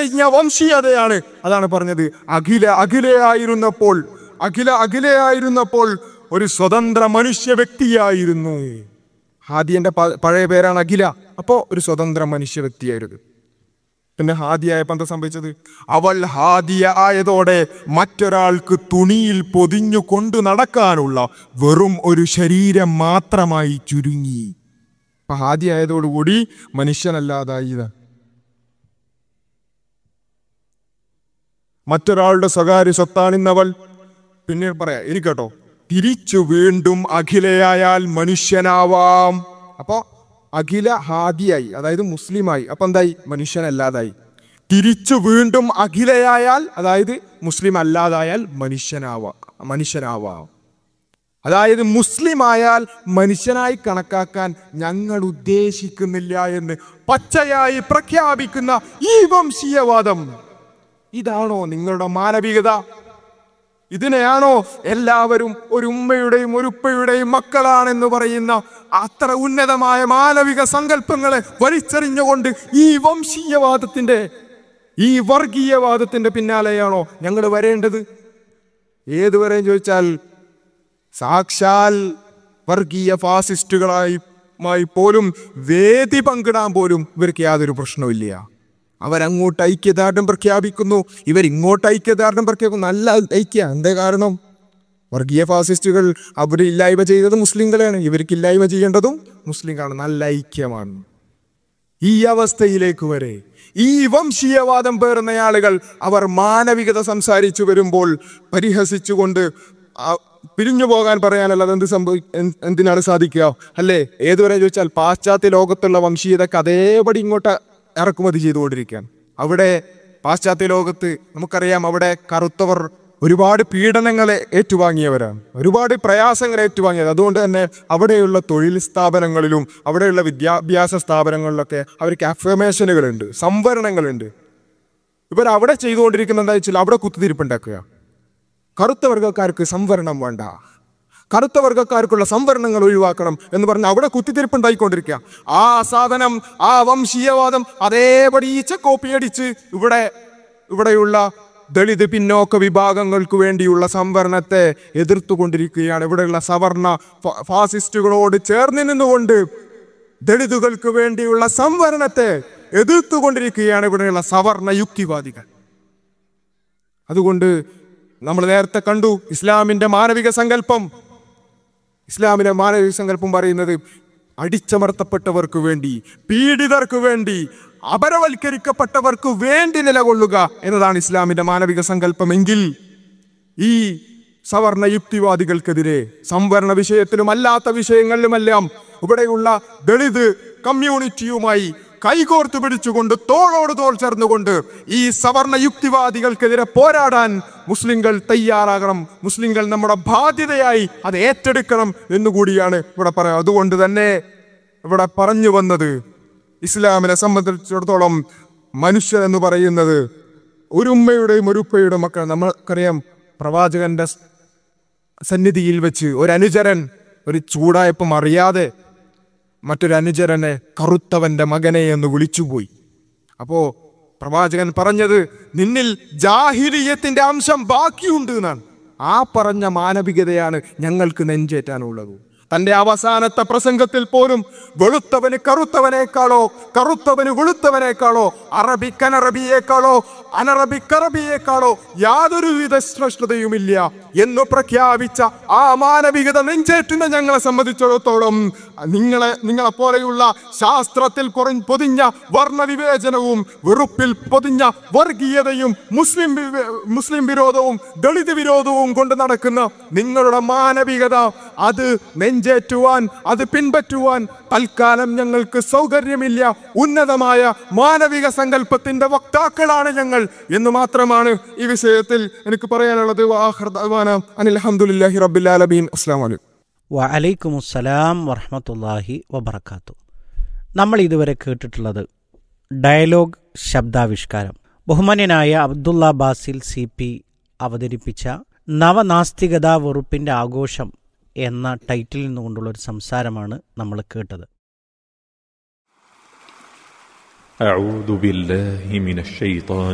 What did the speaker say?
വലിച്ചെറിഞ്ഞ വംശീയതയാണ് അതാണ് പറഞ്ഞത് അഖില അഖിലയായിരുന്നപ്പോൾ അഖില അഖിലയായിരുന്നപ്പോൾ ഒരു സ്വതന്ത്ര മനുഷ്യ വ്യക്തിയായിരുന്നു ഹാദിയന്റെ പ- പഴയ പേരാണ് അഖില അപ്പോ ഒരു സ്വതന്ത്ര മനുഷ്യ വ്യക്തിയായിരുന്നു പിന്നെ ഹാദിയായപ്പോ എന്താ സംഭവിച്ചത് അവൾ ഹാദിയ ആയതോടെ മറ്റൊരാൾക്ക് തുണിയിൽ പൊതിഞ്ഞു കൊണ്ടു നടക്കാനുള്ള വെറും ഒരു ശരീരം മാത്രമായി ചുരുങ്ങി അപ്പൊ ഹാദിയായതോടുകൂടി മനുഷ്യനല്ലാതായി ഇതാ. മറ്റൊരാളുടെ സ്വകാര്യ സ്വത്താണിന്നവൾ പിന്നീട് പറയാ ഇനി കേട്ടോ തിരിച്ചു വീണ്ടും അഖിലയായാൽ മനുഷ്യനാവാം അപ്പോ അഖില ഹാദിയായി അതായത് മുസ്ലിമായി അപ്പൊ എന്തായി മനുഷ്യനല്ലാതായി തിരിച്ചു വീണ്ടും അഖിലയായാൽ അതായത് മുസ്ലിം അല്ലാതായാൽ മനുഷ്യനാവാം മനുഷ്യനാവാം അതായത് മുസ്ലിം ആയാൽ മനുഷ്യനായി കണക്കാക്കാൻ ഞങ്ങൾ ഉദ്ദേശിക്കുന്നില്ല എന്ന് പച്ചയായി പ്രഖ്യാപിക്കുന്ന ഈ വംശീയവാദം ഇതാണോ നിങ്ങളുടെ മാനവികത ഇതിനെയാണോ എല്ലാവരും ഒരു ഉമ്മയുടെയും ഒരു ഉപ്പയുടെയും മക്കളാണെന്ന് പറയുന്ന അത്ര ഉന്നതമായ മാനവിക സങ്കല്പങ്ങളെ വലിച്ചെറിഞ്ഞുകൊണ്ട് ഈ വംശീയവാദത്തിന്റെ ഈ വർഗീയവാദത്തിന്റെ പിന്നാലെയാണോ ഞങ്ങൾ വരേണ്ടത് ഏതുവരെ ചോദിച്ചാൽ സാക്ഷാൽ വർഗീയ ഫാസിസ്റ്റുകളായി മായി പോലും വേദി പങ്കിടാൻ പോലും ഇവർക്ക് യാതൊരു പ്രശ്നവുമില്ല അവരങ്ങോട്ട് ഐക്യദാർഢ്യം പ്രഖ്യാപിക്കുന്നു ഇവരിങ്ങോട്ട് ഐക്യദാർഢ്യം പ്രഖ്യാപിക്കുന്നു നല്ല ഐക്യ എന്താ കാരണം വർഗീയ ഫാസിസ്റ്റുകൾ അവർ ഇല്ലായ്മ ചെയ്തത് മുസ്ലിങ്ങളെയാണ് ഇവർക്ക് ഇല്ലായ്മ ചെയ്യേണ്ടതും മുസ്ലിങ്ങളാണ് നല്ല ഐക്യമാണ് ഈ അവസ്ഥയിലേക്ക് വരെ ഈ വംശീയവാദം പേറുന്ന ആളുകൾ അവർ മാനവികത സംസാരിച്ചു വരുമ്പോൾ പരിഹസിച്ചുകൊണ്ട് ആ- പിരിഞ്ഞു പോകാൻ പറയാനല്ലാതെ എന്ത് സംഭവി എന്ത്- എന്തിനാണ് സാധിക്കുക അല്ലേ ഏതുവരെ ചോദിച്ചാൽ പാശ്ചാത്യ ലോകത്തുള്ള വംശീയതക്ക് അതേപടി ഇങ്ങോട്ട് ഇറക്കുമതി ചെയ്തുകൊണ്ടിരിക്കുകയാണ് അവിടെ പാശ്ചാത്യ ലോകത്ത് നമുക്കറിയാം അവിടെ കറുത്തവർ ഒരുപാട് പീഡനങ്ങളെ ഏറ്റുവാങ്ങിയവരാണ് ഒരുപാട് പ്രയാസങ്ങൾ ഏറ്റുവാങ്ങിയത് അതുകൊണ്ട് തന്നെ അവിടെയുള്ള തൊഴിൽ സ്ഥാപനങ്ങളിലും അവിടെയുള്ള വിദ്യാഭ്യാസ സ്ഥാപനങ്ങളിലൊക്കെ അവർക്ക് അഫർമേഷനുകളുണ്ട് സംവരണങ്ങളുണ്ട് ഇവർ അവിടെ ചെയ്തുകൊണ്ടിരിക്കുന്ന എന്താ വെച്ചാൽ അവിടെ കുത്തിത്തിരിപ്പുണ്ടാക്കുക കറുത്ത വർഗ്ഗക്കാർക്ക് സംവരണം വേണ്ട കറുത്ത വർഗ്ഗക്കാർക്കുള്ള സംവരണങ്ങൾ ഒഴിവാക്കണം എന്ന് പറഞ്ഞ് അവിടെ കുത്തിത്തിരിപ്പുണ്ടായിക്കൊണ്ടിരിക്കുക ആ സാധനം ആ വംശീയവാദം അതേപടി ഈച്ച കോപ്പിയടിച്ച് ഇവിടെ ഇവിടെയുള്ള ദളിത് പിന്നോക്ക വിഭാഗങ്ങൾക്ക് വേണ്ടിയുള്ള സംവരണത്തെ എതിർത്തുകൊണ്ടിരിക്കുകയാണ് ഇവിടെയുള്ള സവർണ ഫ- ഫാസിസ്റ്റുകളോട് ചേർന്ന് നിന്നുകൊണ്ട് ദളിതുകൾക്ക് വേണ്ടിയുള്ള സംവരണത്തെ എതിർത്തുകൊണ്ടിരിക്കുകയാണ് ഇവിടെയുള്ള സവർണ യുക്തിവാദികൾ അതുകൊണ്ട് നമ്മൾ നേരത്തെ കണ്ടു ഇസ്ലാമിന്റെ മാനവിക സങ്കല്പം ഇസ്ലാമിന്റെ മാനവിക സങ്കല്പം പറയുന്നത് അടിച്ചമർത്തപ്പെട്ടവർക്ക് വേണ്ടി പീഡിതർക്ക് വേണ്ടി അപരവൽക്കരിക്കപ്പെട്ടവർക്ക് വേണ്ടി നിലകൊള്ളുക എന്നതാണ് ഇസ്ലാമിന്റെ മാനവിക സങ്കല്പമെങ്കിൽ ഈ സവർണ യുക്തിവാദികൾക്കെതിരെ സംവരണ വിഷയത്തിലും അല്ലാത്ത വിഷയങ്ങളിലുമെല്ലാം ഇവിടെയുള്ള ദളിത് കമ്മ്യൂണിറ്റിയുമായി കൈകോർത്ത് പിടിച്ചുകൊണ്ട് തോളോട് തോൾ ചേർന്നുകൊണ്ട് ഈ സവർണ യുക്തിവാദികൾക്കെതിരെ പോരാടാൻ മുസ്ലിങ്ങൾ തയ്യാറാകണം മുസ്ലിങ്ങൾ നമ്മുടെ ബാധ്യതയായി അത് ഏറ്റെടുക്കണം എന്നുകൂടിയാണ് ഇവിടെ പറയാം അതുകൊണ്ട് തന്നെ ഇവിടെ പറഞ്ഞു വന്നത് ഇസ്ലാമിനെ സംബന്ധിച്ചിടത്തോളം മനുഷ്യൻ എന്ന് പറയുന്നത് ഒരു ഉമ്മയുടെയും ഒരു ഉപ്പയുടെയും മക്കൾ നമ്മൾക്കറിയാം പ്രവാചകന്റെ സ് സന്നിധിയിൽ വെച്ച് ഒരു അനുചരൻ ഒരു ചൂടായപ്പം അറിയാതെ മറ്റൊരു അനുചരനെ കറുത്തവന്റെ മകനെ എന്ന് വിളിച്ചുപോയി അപ്പോ പ്രവാചകൻ പറഞ്ഞത് നിന്നിൽ ജാഹിലിയത്തിന്റെ അംശം ബാക്കിയുണ്ട് എന്നാണ് ആ പറഞ്ഞ മാനവികതയാണ് ഞങ്ങൾക്ക് നെഞ്ചേറ്റാനുള്ളത് തന്റെ അവസാനത്തെ പ്രസംഗത്തിൽ പോലും വെളുത്തവന് കറുത്തവനേക്കാളോ കറുത്തവന് വെളുത്തവനേക്കാളോ അറബിക്കനറബിയേക്കാളോ അനറബിക്കറബിയേക്കാളോ യാതൊരുവിധ ശ്രേഷ്ഠതയുമില്ല എന്ന് പ്രഖ്യാപിച്ച ആ മാനവികത നെഞ്ചേറ്റുന്ന ഞങ്ങളെ സംബന്ധിച്ചിടത്തോളം നിങ്ങളെ നിങ്ങളെ പോലെയുള്ള ശാസ്ത്രത്തിൽ കുറ പൊതിഞ്ഞ വർണ്ണവിവേചനവും വെറുപ്പിൽ പൊതിഞ്ഞ വർഗീയതയും മുസ്ലിം വിവേ- മുസ്ലിം വിരോധവും ദളിത് വിരോധവും കൊണ്ട് നടക്കുന്ന നിങ്ങളുടെ മാനവികത അത് നെഞ്ചേറ്റുവാൻ അത് പിൻപറ്റുവാൻ തൽക്കാലം ഞങ്ങൾക്ക് സൗകര്യമില്ല ഉന്നതമായ മാനവിക സങ്കല്പത്തിന്റെ വക്താക്കളാണ് ഞങ്ങൾ എന്ന് മാത്രമാണ് ഈ വിഷയത്തിൽ എനിക്ക് പറയാനുള്ളത് വാഹിർ ദഅ്വാന അനിൽ ഹംദുലില്ലാഹി റബ്ബിൽ ആലമീൻ അസ്സലാമു അലൈക്കും വഅലൈക്കുമുസ്സലാം വറഹമത്തല്ലാഹി വബർക്കാത്തു നമ്മൾ ഇതുവരെ കേട്ടിട്ടുള്ളത് ഡയലോഗ് ശബ്ദാവിഷ്കാരം ബഹുമാന്യനായ അബ്ദുള്ള ബാസിൽ സി പി അവതരിപ്പിച്ച നവനാസ്തികത വെറുപ്പിൻ്റെ ആഘോഷം എന്ന ടൈറ്റിൽ നിന്നുകൊണ്ടുള്ള ഒരു സംസാരമാണ് നമ്മൾ കേട്ടത് أعوذ بالله من الشيطان